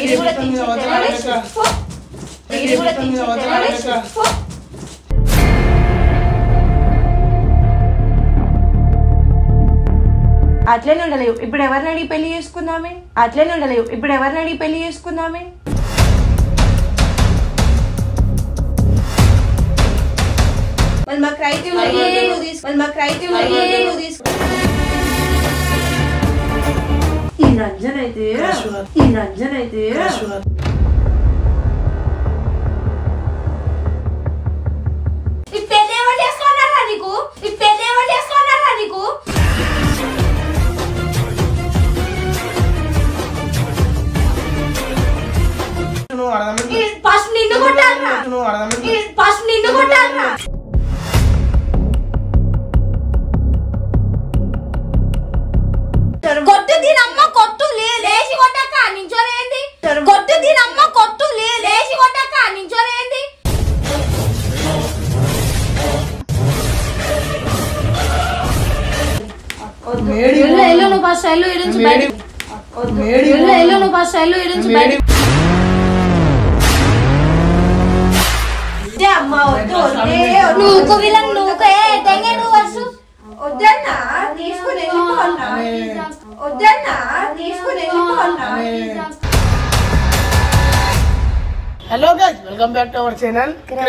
ఇది కూడా తీసేసారా? పో. ఇది కూడా తీసేసారా? పో. అట్లనే ఉండలేవు ఇప్పుడు ఎవరిని అడిగి పెళ్లి చేసుకుందామే అట్లనే ఉండలేవు ఇప్పుడు ఎవరిని అడిగి పెళ్లి చేసుకుందామే మరి మా క్రైటీరియా నువ్వు తీసుకో మరి మా క్రైటీరియా నువ్వు తీసుకో ఈ రంజన్ అయితే ఈ రంజన్ అయితే ఈ పెళ్లి ఎవరు చేసుకున్నారా నీకు ఈ పెళ్లి ఎవరు చేసుకున్నారా నీకు నువ్వు అడగమని ఫస్ట్ నిన్ను కొట్టాలరా నువ్వు అడగమని ఫస్ట్ నిన్ను కొట్టాలరా కొట్టు దీనమ్మ కొట్టు లే- లేచి కొట్టక్క నించోనేంది కొట్టు దీనమ్మ కొట్టు లే- లేచి కొట్టక్క నించోనేంది మేడి ఎల్లు ఎల్లు నువ్వు ఫస్ట్ ఎల్లు ఇడి నుంచి మేడి బయట మేడి ఎల్లు ఎల్లు నువ్వు ఫస్ట్ ఎల్లు ఇడి నుంచి మేడి బయట వద్దే అమ్మా వద్దు వద్దే నువ్వు విలన్ నువ్వు తెంగే నువ్వు వర్షు వద్దన్నా తీసుకుని వెళ్ళిపోన్నా వద్దన్నా తీసుకుని వెళ్ళిపోన్నా hello guys welcome back to our channel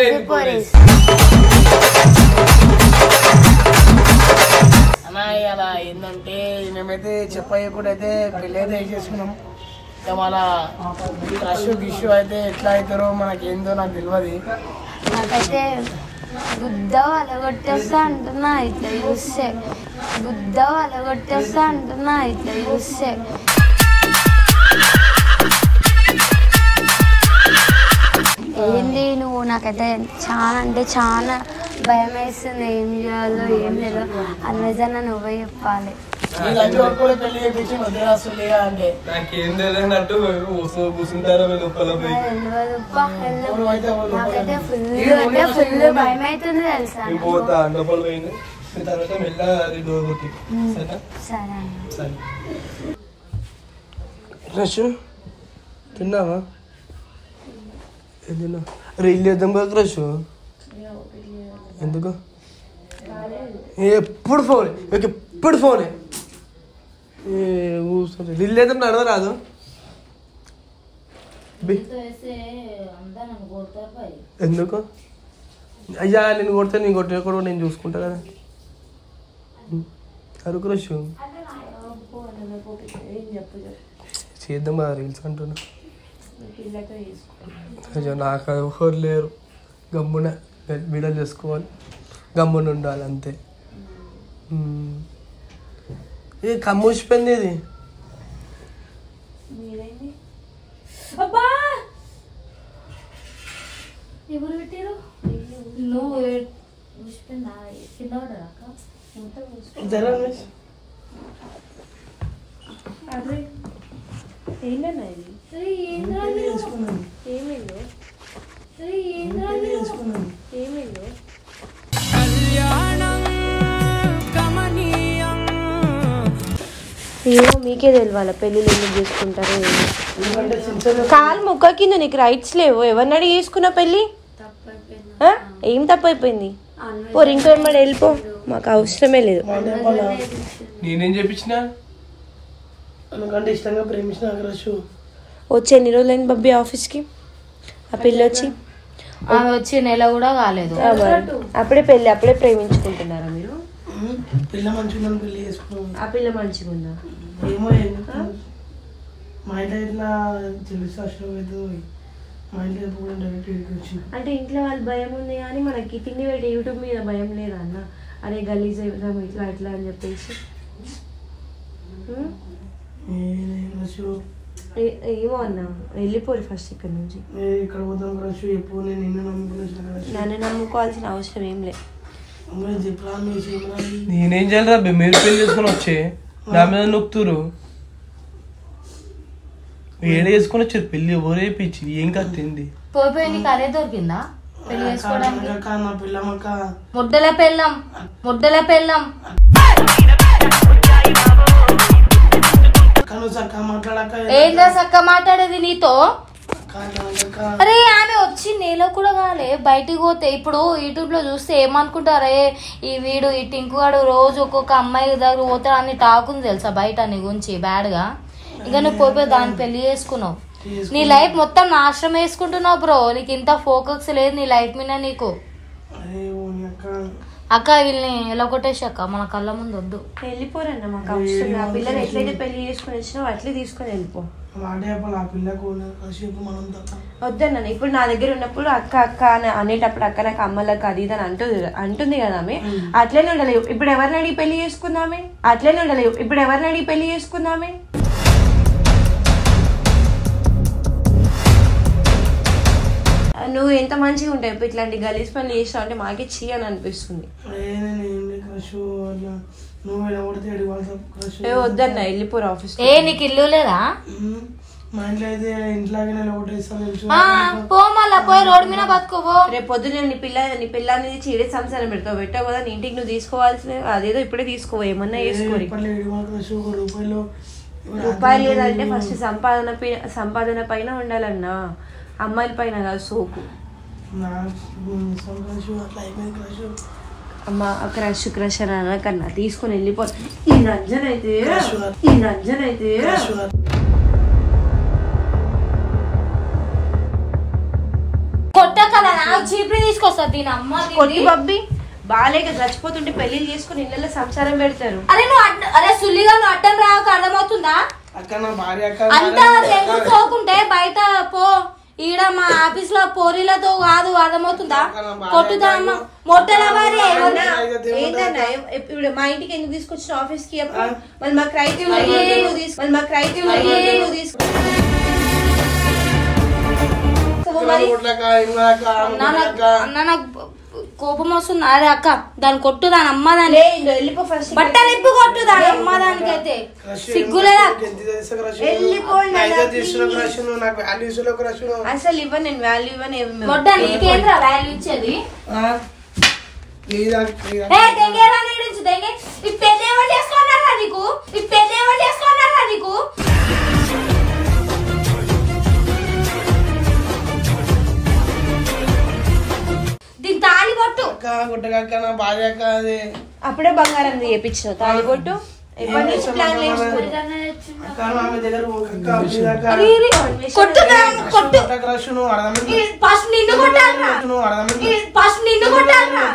అన్న అలా ఏంటంటే మేమైతే చెప్పయ్యకుండా అయితే పెళ్ళి అయితే వేసేసుకున్నాం ఇక మన క్రష్ గిష్యూ అయితే ఎట్లా అవుతారో మనకేందో నాకు తెలియదు నాకైతే గుద్ద వలగొట్టేస్తా అంటున్నా ఇట్లా చూస్తే గుద్ద వలగొట్టేస్తా అంటున్నా ఇట్లా చూస్తే ఏంది నువ్వు నాకైతే చాలా అంటే చాలా భయం వేస్తుంది ఏం చేయాలో ఏం లేదు అన్నజన నువ్వే చెప్పాలి నీ దగ్గర వరకు కూడా పెళ్లి చేయించి వదిలేస్తుంది అంటే నాకేం తెలియనట్టు కూర్చో కూర్చుంటారో మీ లోపల పోయి తెలియదుప్పా, వెళ్ళు. ఎవరు అయితే ఎవరు నాకైతే ఫుల్ అంటే ఫుల్ భయం అవుతుంది తెలుసా నేను పోతా లోపల పోయింది మీ తర్వాత మెల్లగా అది డోర్ కొట్టి సరేనా సరే అన్న సరే క్రష్ తిన్నావా ఏం తిన్నా రీల్ చేద్దాం కదా క్రష్ ఎందుకు ఎప్పుడు ఫోన్ ఎప్పుడు ఫోనే ఏ ఊసరి రీల్ చేద్దాం నడవ రాదు బి ఎందుకు అయ్యా నేను కొడితే నేను కొట్టిన కూడా నేను చూసుకుంటా కదా అరు క్రష్ చేద్దాం కదా రీల్స్ అంటున్నా అయ్యో నాకు అది ఎవరు లేరు గమ్మున వీడియోలు చేసుకోవాలి గమ్మున ఉండాలి అంతే మ్మ్. ఏ కమ్మూసిపోయింది ఇది అబ్బా ఎవరు పెట్టారు నువ్వు చూసిపోయిందా కింద పడ్డా జరా మిస్. అరే ఏంటన్నా ఇది ఏంద్రా ఏమైందో ఏంద్రా ఏమైందో ఏమో మీకే తెలియాల పెళ్ళిళ్ళు ఎందుకు చేసుకుంటారో ఏమో ఎందుకంటే సిన్సియర్ కాలు ముక్క కింద నీకు రైట్స్ లేవు ఎవరిని అడిగి చేసుకున్న పెళ్ళి ఆ? ఏం తప్పైపోయింది ఓ ఇంకో ఏమన్నా వెళ్ళిపో మాకు అవసరమే లేదు నేనేం చెప్పించిన ఎందుకంటే ఇష్టంగా ప్రేమించిన క్రష్ వచ్చి ఎన్ని రోజులైంది బబ్బీ ఆఫీస్కి ఆ పిల్ల వచ్చి ఆమె వచ్చి నెల కూడా కాలేదు ఆ మరి. అప్పుడే పెళ్ళి అప్పుడే ప్రేమించుకుంటున్నారా మీరు పిల్ల మంచిగా పెళ్లి చేసుకున్నాం ఆ పిల్ల మంచిగా ఉందా ఏమో ఎందుకు మా ఇంట్లో ఇట్లా తెలిసి అసలు అయితే మా ఇంట్లో ఎప్పుడు కూడా డైరెక్ట్ ఇక్కడికి వచ్చింది అంటే ఇంట్లో వాళ్ళు భయం ఉంది కానీ మనకి తిండి పెట్టి యూట్యూబ్ మీద భయం లేదా అన్న అరే గలీజ్ అవుతాం ఇట్లా ఇట్లా అని చెప్పేసి ఉం? క్రష్ ఏ- ఏమో అన్న వెళ్ళిపోరు ఫస్ట్ ఇక్కడ నుంచి ఇక్కడ పోతాం క్రష్ ఎప్పుడు నేను నిన్ను నమ్ముకున్న క్రష్ నన్ను నమ్ముకోవాల్సిన అవసరం ఏం లేదు అమ్మాయి చెప్పరా మీ చేయమని నేనేం చేయాలి రా మీరు పెళ్లి చేసుకుని వచ్చే నా మీద నొక్కుతురు ఏడ చేసుకుని వచ్చారు పెళ్లి ఎవరే పిచ్చి ఏం కత్తింది పోయిపోయి నీకు అదే దొరికిందా పెళ్లి చేసుకోవడానికి అక్క నా పిల్లమక్క ముద్దల పెళ్ళం ముద్దల పెళ్ళం అక్క నువ్వు చక్కగా మాట్లాడక ఏందా సక్క మాట్లాడేది నీతో అక్క, అట్లా అనక. అరే ఆమె వచ్చి నేలో కూడా కాలే బయటికి పోతే ఇప్పుడు యూట్యూబ్ లో చూస్తే ఏమనుకుంటారే ఈ వీడు ఈ టింకుగాడు రోజు ఒక్కొక్క అమ్మాయి దగ్గర పోతాడు అని టాక్ ఉంది తెలుసా బయట నీ గురించి బ్యాడ్ గా ఇంకా నువ్వు పోయి దాన్ని పెళ్లి చేసుకున్నావు నీ లైఫ్ మొత్తం నాశనం వేసుకుంటున్నావు బ్రో నీకు ఇంత ఫోకస్ లేదు నీ లైఫ్ మీద నీకు అరే ఓని అక్క అక్క వీళ్ళని ఎలా కొట్టేసి అక్క మన కళ్ళ ముందు వద్దు వెళ్ళిపోరన్న మాకు అవసరం లేదు. ఆ పిల్లని ఎట్లయితే పెళ్లి చేసుకుని వచ్చినావు అట్లే తీసుకొని వెళ్ళిపో వాడే చెప్పాలి ఆ పిల్లకు కసిపు మనం తప్ప వద్దన్న ఇప్పుడు నా దగ్గర ఉన్నప్పుడు అక్క అక్క అని అనేటప్పుడు అక్క నాకు అమ్మలకు అది ఇది అని అంటుంది అంటుంది కదా ఆమె అట్లనే ఉండాలి ఇప్పుడు ఎవరిని అడిగి పెళ్లి చేసుకుందామే అట్లనే ఉండాలి ఇప్పుడు ఎవరిని అడిగి పెళ్లి చేసుకుందామే నువ్వు ఎంత మంచిగా ఉంటావు ఇప్పుడు ఇట్లాంటి గలీజ్ పనులు చేసావు అంటే మాకే చీ అని అనిపిస్తుంది అరే నేను ఏంటి క్రష్ అట్లా నువ్వు వెళ్ళబడితే ఎడి వాళ్ళ క్రష్ ఏ వద్దన్న వెళ్ళిపోరు ఆఫీస్ ఏ నీకు ఇల్లు లేదా మా ఇంట్లో అయితే ఇంట్లోకి నేను ఒకటి ఇస్తాను తెలుసు ఆ, పో మళ్ళా పోయి రోడ్డు మీద బతుకో పో రేపు పొద్దున్న నీ పిల్ల నీ పిల్లని చీడే సంసారం పెడతావు పెట్టావు కదా నీ ఇంటికి నువ్వు తీసుకోవాల్సిన అదేదో ఇప్పుడే తీసుకో ఏమన్నా వేసుకోరి ఇప్పట్లో ఎడి వాళ్ళ క్రష్ ఒక రూపాయలు రూపాయలు లేదంటే ఫస్ట్ సంపాదన పై- సంపాదన పైన ఉండాలన్నా అమ్మాయిల పైన కాదు సోకు నా క్రష్ అట్లా అయిపోయింది క్రష్ అమ్మ క్రష్ క్రష్ అని అనకన్నా తీసుకొని వెళ్ళిపో ఈ రంజన్ అయితే ఈ రంజన్ అయితే క్రష్ కొట్ట కదా నాకు చీపురి తీసుకొస్తా దీని అమ్మ కొట్టి దీన్ని. బబ్బి బాలేక చచ్చిపోతుంటే పెళ్లిళ్ళు చేసుకుని ఇళ్ళలో సంసారం పెడతారు అరే నువ్వు అడ్డ అరే సుల్లిగా నువ్వు అడ్డం రావక అర్థమవుతుందా అక్క నా భార్య అక్క అంతా తెలుగు పోకుంటే బయట పో ఈడ మా ఆఫీస్ లో పోరీలతో కాదు అర్థమవుతుందా కొట్టుదా అమ్మ మొట్టల భార్య ఎవరు? ఏంటన్నా ఇప్పుడు మా ఇంటికి ఎందుకు తీసుకొచ్చిన ఆఫీస్ కి చెప్పు మళ్ళీ మా క్రైటీవ్ నువ్వు తీసు మళ్ళీ మా క్రైటీవ్ నువ్వు తీసుకు మరి అన్నా నాకు- అన్నా నాకు కోపం వస్తుంది అరే అక్క దాన్ని కొట్టు దాని అమ్మ దాని లే, ఇల్లు వెళ్ళిపో ఫస్ట్ బట్టలు ఎప్పు కొట్టు దాని అమ్మ దానికైతే సిగ్గులేదా నాకు వాల్యూస్ లో క్రష్ అసలు ఇవ్వను నేను వాల్యూ ఇవ్వను ఏమి మొట్ట నీకేంద్రా వాల్యూ ఇచ్చేది నీదా ఏ దెంగేరా నీ నుంచి దెంగే ఈ పెళ్లి ఎవరు చేసుకున్నారా నీకు ఈ పెళ్లి ఎవరు చేసుకున్నారా నీకు దీని తాళి కొట్టు అక్క గుట్టకక్క నా భార్య అక్క అది అప్పుడే బంగారం చేయించిన తాలిబొట్టు ఎప్పటి నుంచి ప్లాన్ వేసుకుని అక్క ఆమె దగ్గర పోకక్క ప్లీజ్ అక్క అరే, అరే, కొట్టు దాన్ని, కొట్టు కొట్ట క్రష్ నువ్వు అర్థమైంది ఫస్ట్ నిన్ను కొట్టాలరా నువ్వు అర్థమైంది ఫస్ట్ నిన్ను కొట్టాలరా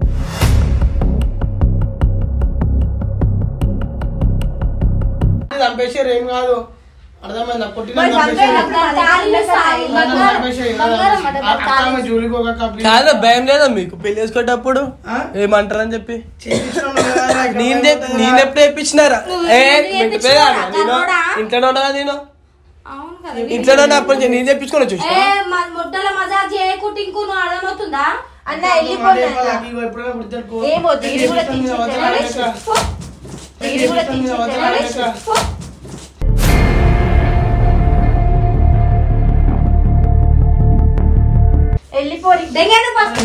చంపేసారు ఏం కాదు అర్థమైందా కొట్టిన మరి చంపేసారు చంపేయ్. తాళిలో సాయి, బంగారం బంగారం అట, అక్క ఆమె జోలికి పోకక్క ప్లీజ్ కాదు భయం లేదా మీకు పెళ్లి చేసుకునేటప్పుడు ఆ? ఏమంటారని చెప్పి చేపిస్తున్నాను కదా, ఇక్కడ నేను పోతే చెప్- నేను ఎప్పుడు వేయించినారా నువ్వు ఏ ఎందుకు మీకు చేపించినావు? పేరా నేను కర్రోడా? ఇంట్లో ఉండగా నేను అవును కదా ఇంట్లో ఉన్నప్పటి నుంచి నేను చెప్పించుకొని చూసిన ఏ మా ముట్టల మజాక్ చేయకుంటే ఇంకో నువ్వు అర్థమవుతుందా అన్న మాట వెళ్ళిపోండి చెప్పాలి, అన్న. అక్క, ఇగో ఎప్పుడైనా గుర్తెట్టుకో. ఏమో దిగిరి కూడా చేపిస్తాను మీద తీసి వదలాలి ఇచ్చేయాలి. అక్క. దిగిరి కూడా తీసి చేపిస్తాను మీద వదలాలి ఇచ్చేయాలి. అక్క. వెళ్ళిపోరి దెంగేను ఫస్ట్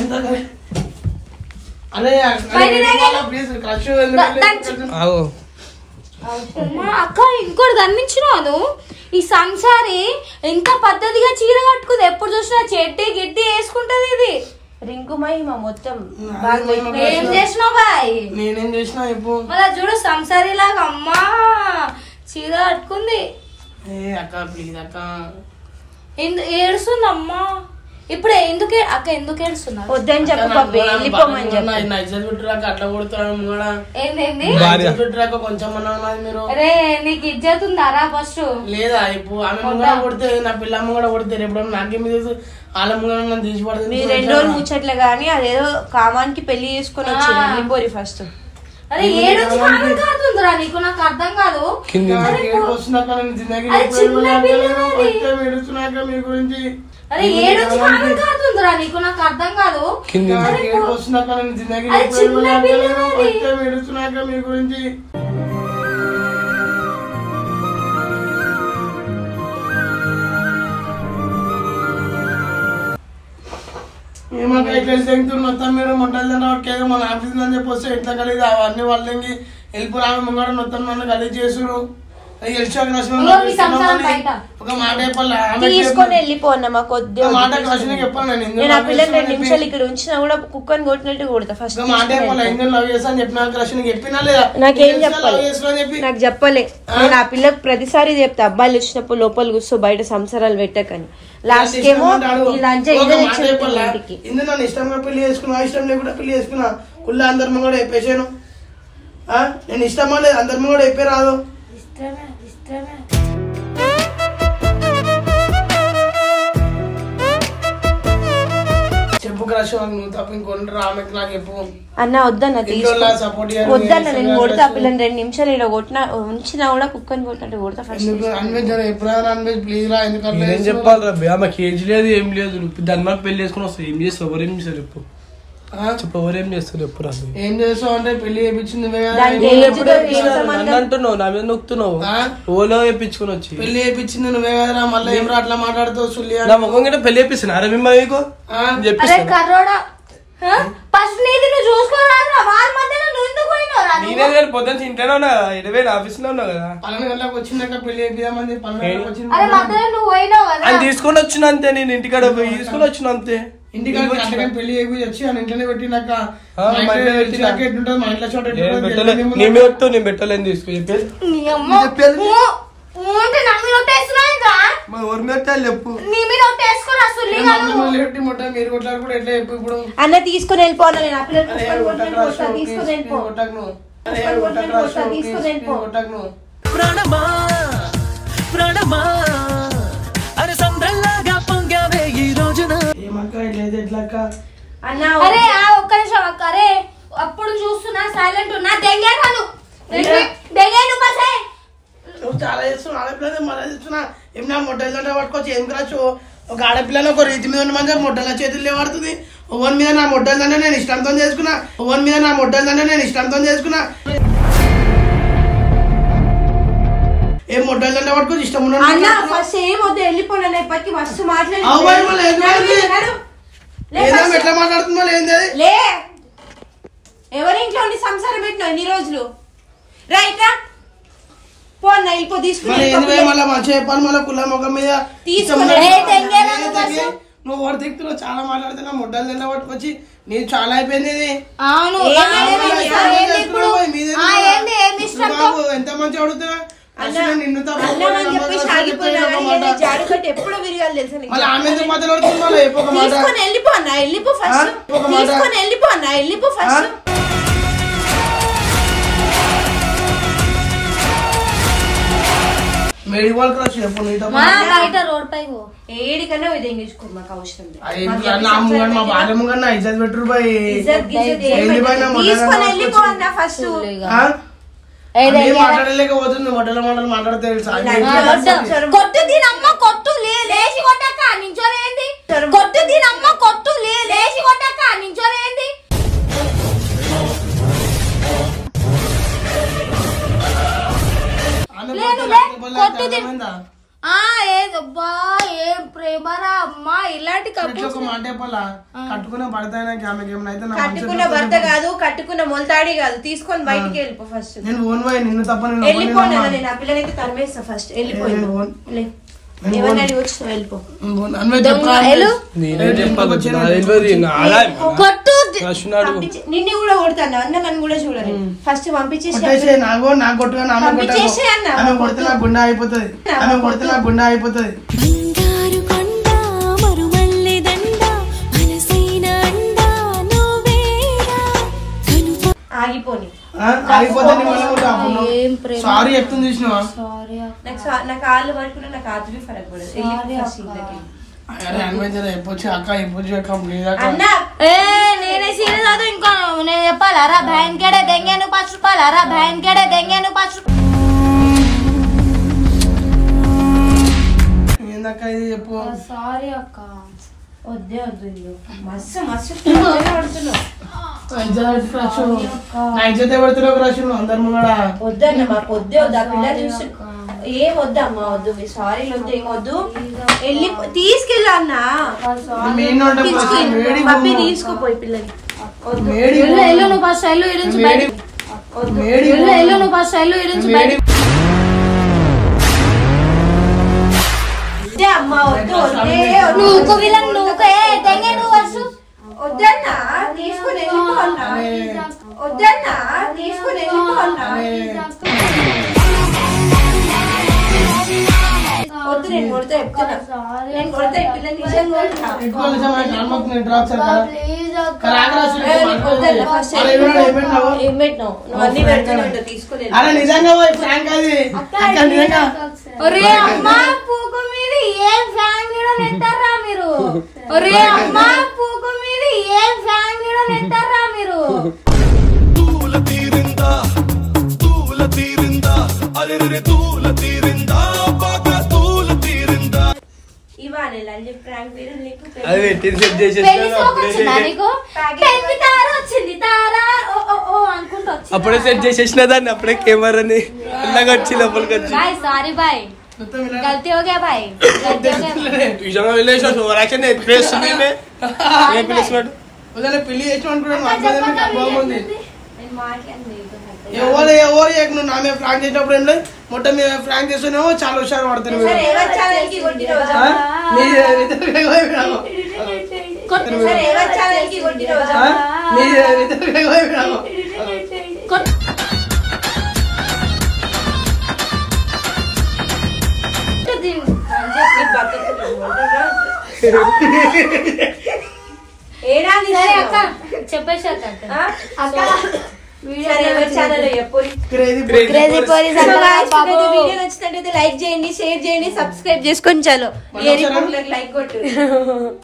అరే బయట రాగాలి. ప్లీజ్ క్రష్ దాన్ని ఆగు అమ్మా, అక్క ఇంకోటి గమనించినాను ఈ సంసారి ఎంత పద్ధతిగా చీర కట్టుకుంది ఎప్పుడు చూసినా చెట్టి గిట్టి వేసుకుంటది ఇది రింకు మహిమ మొత్తం అది బాగా మహిమ పెట్టిన- ఏం చేసినావు బాయ్ నేనేం చేసినా చెప్పు మళ్ళా చూడు సంసారి లాగా అమ్మా చీర కట్టుకుంది ఏ అక్క ప్లీజ్ అక్క ఎందు ఏడుస్తుంది అమ్మా ఇప్పుడు ఎందుకు ఏ- అక్క ఎందుకు ఏడుస్తున్నారు వద్దని చెప్పు బాబు వెళ్ళిపోమని చెప్పు నైజల్ పెట్టురాక అట్లా కొడుతున్నాను కూడా ఏందేంది భార్య. నైజల్ పెట్టురాక కొంచెం అన్నా ఉన్నది మీరు అరే నీకు ఇజ్జత్ ఉందారా ఫస్ట్ లేదా ఇప్పుడు ఆమె ముంగడ కొడితే నా పిల్ల ముంగడ కొడితే ఎప్పుడన్నా నాకేం తెలుసు వాళ్ళ ముంగడ నన్ను తీసి పడుతుంది మీరు రెండు రోజులు ముచ్చట్లే గానీ అదేదో కామానికి పెళ్లి చేసుకొని వచ్చి వెళ్ళిపోరి ఫస్ట్ అరే ఏడు కారణం కాదుందిరా నీకు నాకు అర్థం కాదు కింది వస్తున్నాక నేను జిందగీ అది చిన్న పిల్లది. ఏడుస్తున్నాక మీ గురించి అరే ఏడు కారణం కాదుందిరా నీకు నాకు అర్థం కాదు కింది వస్తున్నాక నేను జిందగీ అది చిన్న పిల్లది. ఏడుస్తున్నాక మీ గురించి ఏమక్క ఇట్లా తెంగుతున్న మొత్తం మీరు మొట్టలు తినవాడికి మన ఆఫీస్ అని చెప్పి వస్తే ఇట్లా కలిగి అవన్నీ వాళ్ళకి వెళ్ళిపోయి ఆమె ముంగడ మొత్తం నన్ను కలిగి చేసుడు అది గెలిచాక క్రష్ ఇంకో మీ సంసారం బయట. ఒక మాట చెప్పాలి ఆమె తీసుకొని వెళ్ళిపో అన్న మా కొద్ది ఒక మాట క్రష్ చెప్పాను నేను ఎందుకు నేను ఆ love పిల్లని చేస్తున్నా రెండు అని నిమిషాలు ఇక్కడ ఉంచినా కూడా కుక్కని కొట్టినట్టు కొడతా ఫస్ట్ ఒక మాట చెప్పాలి ఎందుకు లవ్ చేస్తా అని చెప్పిన క్రష్ నీకు చెప్పినా లేదా నాకేం నీకు తెలిసినా చెప్పాలి love చేస్తున్నా అని చెప్పి నాకు చెప్పలే నేను ఆ పిల్లకి ప్రతిసారి చెప్తా అబ్బాయిలు వచ్చినప్పుడు లోపల కూర్చో బయట సంసారాలు పెట్టకని లాస్ట్ ఇష్టం ఏమో అంటే అడుగు. ఈ లంచం ఒక ఇదే మాట తెచ్చి చెప్పాలా? ఇంటికి ఇందు నన్ను ఇష్టంగా పెళ్లి చేసుకున్నా ఇష్టం లేకుండా పెళ్లి చేసుకున్నా కుళ్ళ అందరం కూడా చెప్పేసాను ఆ? నేను ఇష్టమా లేదు అందరం కూడా చెప్పే రాదు ఇష్టమే ఇష్టమే చెప్పు క్రష్ నువ్వు తప్ప ఇంకొంటారు ఆమెకి నాకు చెప్పు అన్న వద్దన్న తీసుకో ఇంట్లో సపోర్ట్ వద్దన్న నేను కొడతా ఆ పిల్లని రెండు నిమిషాలు ఇక్కడ కొట్టినా ఉంచినా కూడా కుక్కని కొట్టినట్టు కొడతా ఫస్ట్ ఎందుకు అన్వేజ్ ఎప్పుడైనా అన్వేజ్ ప్లీజ్ రా ఎందుకంటే ఏం చెప్పాలి రా భయ్యా మాకు ఏజ్ లేదు ఏం లేదు నువ్వు దాని మాకు పెళ్లి చేసుకుని వస్తావు ఏం చేస్తావు ఎవరు ఏం చేస్తారు చెప్పు చెప్పు ఎవరు ఏం చేస్తారు చెప్పు రా నువ్వు. ఏం చేస్తావు అంటే పెళ్లి చేయించింది నువ్వే కదా. దానికి పెళ్లి ఏజ్ ఎప్పుడు తో చేయించినా? ఏం సంబంధం? నన్ను అంటున్నావు నా మీద నొక్కుతున్నావు ఆ? ఓలో వేయించుకుని వచ్చి పెళ్లి చేయించింది నువ్వే కదరా మళ్ళీ ఏం రా అట్లా మాట్లాడుతావు సుల్లి నా ముఖం గిట్ట పెళ్లి చేపిస్తున్నా అరే మిమ్మ మీకు ఆ? అరే చెప్పిస్తాను కర్రోడా ఫస్ట్ నీది నువ్వు చూసుకోరాదురా వాళ్ళ మధ్యలో నువ్వు ఎందుకు పోయినావురా నువ్వు? నేనే కానీ పొద్దున్న ఇంట్లోనే ఉన్నా కదా ఇరవై ఆఫీస్ లో ఉన్నా కదా పన్నెండు గంటలకు వచ్చిందాక పెళ్లి చేపిద్దామని పన్నెండు గంటలకు వచ్చింది అరే మధ్యలో నువ్వు పోయినావు కదా ఆయన తీసుకొని వచ్చిన అంతే నేను ఇంటికాడ పోయి తీసుకొని వచ్చిన అంతే ఇంటికాడ గంటకని పెళ్లి చేపి వచ్చి ఆయన ఇంట్లోనే పెట్టినాక ఆ, మా మా ఇంట్లో ఇంట్లో పెట్టినాక పెట్టినా. ఎట్లుంటుంది మా ఇంట్లో చోట నేను ఎట్లుంటుంది పెట్టలే తెలియదు నీ ఏమో. మీద పెట్టు నేను పెట్టలేని తీసుకు చెప్పేసి నీ అమ్మ ఊ, ఊ అంటే నా మీద ఒట్టేస్తున్నావురా? మా ఊరి మీద పెట్టాలి చెప్పు నీ మీద ఒట్టేసుకోరా సుల్లి ఏం కాదు మమ్మల్ని లేపి మొట్ట మీరు కొట్లాడు కూడా ఎట్లా చెప్పు ఇప్పుడు అన్న తీసుకొని వెళ్ళిపోను నేను ఆ పిల్లని అరే కుక్కని కొట్టకు కొట్టినట్టు రా, కొడతా షో, తీసుకొని ప్లీజ్, వెళ్ళిపో కొట్టకు నువ్వు. అరే కొట్టకు కొట్టకు రా, కొట్టకు షో, తీసుకొని ప్లీజ్, వెళ్ళిపో. కొట్టకు నువ్వు. ప్రాణమా ప్రాణమా అరే సంద్రల్లాగా పొంగావే ఈ రోజున ఏమక్క ఇట్లా అయితే ఎట్లా అక్క అన్న అరే ఆ ఒక్క నిమిషం అక్క అరే అప్పుడు చూస్తున్నా సైలెంట్ ఉన్నా దెంగే కాదు దెంగే నువ్వు బసే నువ్వు చాలా చేస్తున్నావు ఆడపిల్లనే మళ్ళీ చేస్తున్నా ఏం నా మొట్టలు దండ పట్టుకోవచ్చు ఏం రాచ్చు ఒక ఆడపిల్లని ఒక రీతి మీద ఉన్న మంచిగా మొట్టల చేతుల్లో పడుతుంది ఓవన్ మీద నా మొట్టల దండ నేను ఇష్టంతో చేసుకున్నా ఓవన్ మీద నా మొట్టల దండ నేను ఇష్టంతో చేసుకున్నా ఏం మొట్టల దండ పట్టుకోవచ్చు ఇష్టం ఉన్న అన్న ఫస్ట్ ఏం వద్దు వెళ్ళిపోను ఎప్పటికీ మస్తు మాట్లాడి అవ్వ, మళ్ళీ ఏం మాట్లాడింది? లే ఏదో first. ఎట్లా మాట్లాడుతుందో ఏంది అది? లే ఎవరి ఇంట్లో ఉండి సంసారం పెట్టినావు ఇన్ని రోజులు రైట్ రా పో అన్న వెళ్ళిపో తీసుకుని మరి వెళ్ళిపో. ఏంది మళ్ళీ మంచిగా చెప్పాలి మళ్ళీ కుల ముఖం మీద తీసుకుని ఇష్టం ఏ ఉన్నట్టు తెంగే రా ఏ నువ్వు తెంగే? అసలు? నువ్వు వాడు దిక్కుతున్నావు చాలా మాట్లాడుతున్నావు మొట్టలు దండ పట్టుకొచ్చి నీకు చాలా అయిపోయింది ఇది అవును ఏం ఆ, లేదు, ఏమి ఏం ఇష్టం? లేదు, ఏంది ఇప్పుడు ఆ, ఏంది ఏమి ఇష్టం బాబు ఎంత మంచి అడుగుతున్నా అసలు నిన్ను తప్ప అన్నామని చెప్పేసి ఆగిపోయినా కానీ ఏదో జాడి కట్టి ఎప్పుడో విరగాలి తెలుసా నీకు? మళ్ళీ ఆమె ఎందుకు మాట్లాడుతుంది మళ్ళీ చెప్పు ఒక మాట తీసుకొని వెళ్ళిపో అన్న వెళ్ళిపో ఫస్ట్ ఆ? ఒక మాట. తీసుకొని వెళ్ళిపో అన్న వెళ్ళిపో ఫస్ట్ మేడి వాళ్ళకి రా చెప్పు నీ తప్ప మా బయట రోడ్ పై పో ఏడికన్నా పోయి తెంగించుకో మాకు అవసరం లేదు. అయ్యి మాకు ఇప్పుడు చెప్పి నా అమ్మ సంసారం మా పెట్టినా- భార్య ముంగన్న ఇజ్జత్ పెట్టురు బాయ్ ఇజ్జత్ గిజ్జత్ ఏం ఏంది బాయ్ నా పెట్టదు. మొదలు తీసుకొని నాకు వెళ్ళిపో వచ్చి- అన్న ఫస్ట్ ఆ? ఏది అన్నీ ఏది? మాట్లాడలేకపోతుంది మొదల మాటలు మాట్లాడితే తెలుసా? ఇలా ఆ, కొట్టు. కొట్టు దీనమ్మ కొట్టు లే- లేచి కొట్టక్క నించోనేంది కొట్టు దీనమ్మ కొట్టు లే- లేచి కొట్టక్క నించోనేంది ఆమె లేదు, భర్త లే, లేకపోతే కొట్టు ది- అర్థమైందా? ఆ ఏదబ్బా ఏం ప్రేమరా అమ్మా ఇలాంటి ఇట్లా కప్పులు ఒక మాట చెప్పాలా కట్టుకున్న భర్త అయినా ఆమెకి ఏమైనా అయితే నా కట్టుకున్న మనసు భర్త కాదు కట్టుకున్న మొలతాడి కాదు తీసుకొని బయటికి వెళ్ళిపో ఫస్ట్ నేను ఓన్ పోయి నిన్ను తప్ప నేను వెళ్ళిపో ఒక్కడినే అన్న నమ్మను. నేను ఆ పిల్లనైతే తరిమేస్తా ఫస్ట్ వెళ్ళిపో నేను వెళ్ళిపో. పోను. లే. నేను ఎవరిని పోను. అడిగి వచ్చినావు వెళ్ళిపో అన్వయ్ చెప్పరా? వెళ్ళు. నేనేం చెప్పాలి నా తెలియదు నా ఆదాయం కొట్టు ది- కృష్ణుడు పంపించి- నిన్ను కూడా కొడతాను అన్న నన్ను కూడా చూడని ఫస్ట్ పంపించేసి కొట్టేసే నాకు నాకు కొట్టుగా ఆమె కొట్టకు. పంపించేసే అన్న. ఆమె కొడితే నాకు గుండె అయిపోతుంది ఆమె కొడితే నాకు గుండె అయిపోతుంది బంగారు కొండ మరుమల్లె దండ మనసైన అండ నువ్వేరా కనుప ఆగిపోని ఆ? అయిపోతే నీ వల్ల కూడా అప్పుడు ఏం ప్రేమ సారీ చెప్తుంది చూసినావా సారీ అక్క నాకు సా- నా కాళ్ళు పడుకున్నా నాకు ఆతువి ఫరక్ పడదు వెళ్ళిపో first ఇంట్లోకి. అరే అన్వయ్ జర చెప్పొచ్చు అక్క చెప్పొచ్చు అక్క ప్లీజ్ అక్క అన్న ఏ నేనే సీరియస్ కాదు ఇంకా నేను చెప్పాలా రా భయం కేడే దెంగాను పాచు రూపాయలు రా భయం కేడే దెంగాను పాచు ఏందక్క ఇది చెప్పు సారీ అక్క వద్దే వద్దు ఇల్లు. మస్తు మస్తు టెన్షన్ పడుతున్నావు నా ఇజ్జత్ క్రష్ నా ఇజ్జతే పెడుతున్నావు క్రష్ నువ్వు అందరు ముంగడ వద్దన్న మాకు వద్దే వద్దు ఆ పిల్ల చూసి ఏం వద్దమ్మా వద్దు మీ సారీ వద్దు ఏం వద్దు వెళ్ళి తీసుకెళ్ళా అన్న మెయిన్ ఉంటే తీసుకు వేడి పప్పి తీసుకుపోయి పిల్లని వద్దు వేడి ఎల్లు ఎల్లు నువ్వు ఫస్ట్ ఎల్లు ఇరించి వేడి బయట వేడి ఎల్లు ఎల్లు నువ్వు ఫస్ట్ ఎల్లు ఇరించి వేడి బయట వద్దే అమ్మ వద్దు వద్దే వద్దు. నువ్వు వీళ్ళని నువ్వు తెంగే నువ్వు వచ్చు వద్దన్నా తీసుకుని వెళ్ళిపోన్నా వద్దన్నా తీసుకుని వెళ్ళిపోన్నా వద్దు నేను కొడతా చెప్తున్నా నేను కొడతా ఈ పిల్లని నిజంగా కొడతా. ఎక్కువ నిజమైన నాన్నకు నేను డ్రాప్ చేయాలి కదా. ప్లీజ్ కానీ ఆగ్రా అసలు ఏ, నీకు వద్దన్నా, first అరే, ఏం ఏమన్నా ఏమన్నావు? ఏం పెట్టినావు నువ్వు అన్ని పెడుతూనే ఉంటావు తీసుకుని వెళ్ళు. అరే నిజంగా పోయి ఫ్రాంక్ అది అక్క నిజంగా ఒరే అమ్మా పూకు మీద ఏం ఫ్యాన్ కూడా నెట్టారా మీరు ఒరే అమ్మా పూకు మీద ఏం ఫ్యాన్ కూడా నెట్టారా మీరు తూల తీరిందా తూల తీరిందా అరెరె తూల తీరిందా బాగా తూల తీరిందా ఇవా నేను అని చెప్పి ప్రాంక్ వీడియో నీకు పెళ్లి- అది పెట్టి సెట్ పెళ్లి చేసేసి సోకు వచ్చిందా నీకు పెళ్లి తార వచ్చింది తారా ఓ ఓ ఓ అనుకుంటూ వచ్చింది అప్పుడే సెట్ చేసేసిన దాన్ని అప్పుడే కెమెరాని ఇలాగ వచ్చి లోపలికి వచ్చి బాయ్ సారీ బాయ్ మొత్తం ఇలా గల్తీ हो गया भाई गलती हो गया నిజంగా వెళ్ళేసి ఓవర్ యాక్షన్ ఎత్తిపేస్తుంది ఈమె. ఏం పిలుస్తున్నాడు వదిలే పెళ్లి చేసిన అనుకున్నాను మా అబ్బాయి దగ్గర నాకు బాగుంది నేను మాట్లాడింది ఎవరు ఎవరు చేయకు నువ్వు నా మీద ఫ్రాంక్ చేసినప్పుడు ఏం లేదు మొత్తం మీద ఫ్రాంక్ చేస్తున్నావు చాలా హుషారు పడతాను మీరు. సరే ఎవరి ఛానల్ కి కొట్టిన రోజా ఆ? నీ ఇద్దరు ఎగవైపోయినావు. సరే ఎవరి ఛానల్ కి కొట్టిన రోజా ఆ? నీ ఇద్దరు ఎగవైపోయినావు. నీ బతుకు ఏడాది సరే అక్క చెప్పేసి అక్క ఆ? సరే ఎవరి ఛానల్ చెప్పు crazy crazy police so guys, మీకైతే వీడియో నచ్చినట్లయితే లైక్ చేయండి షేర్ చేయండి సబ్స్క్రైబ్ చేసుకొని చాలు ఏ రిపోర్ట్లకు లైక్ కొట్టు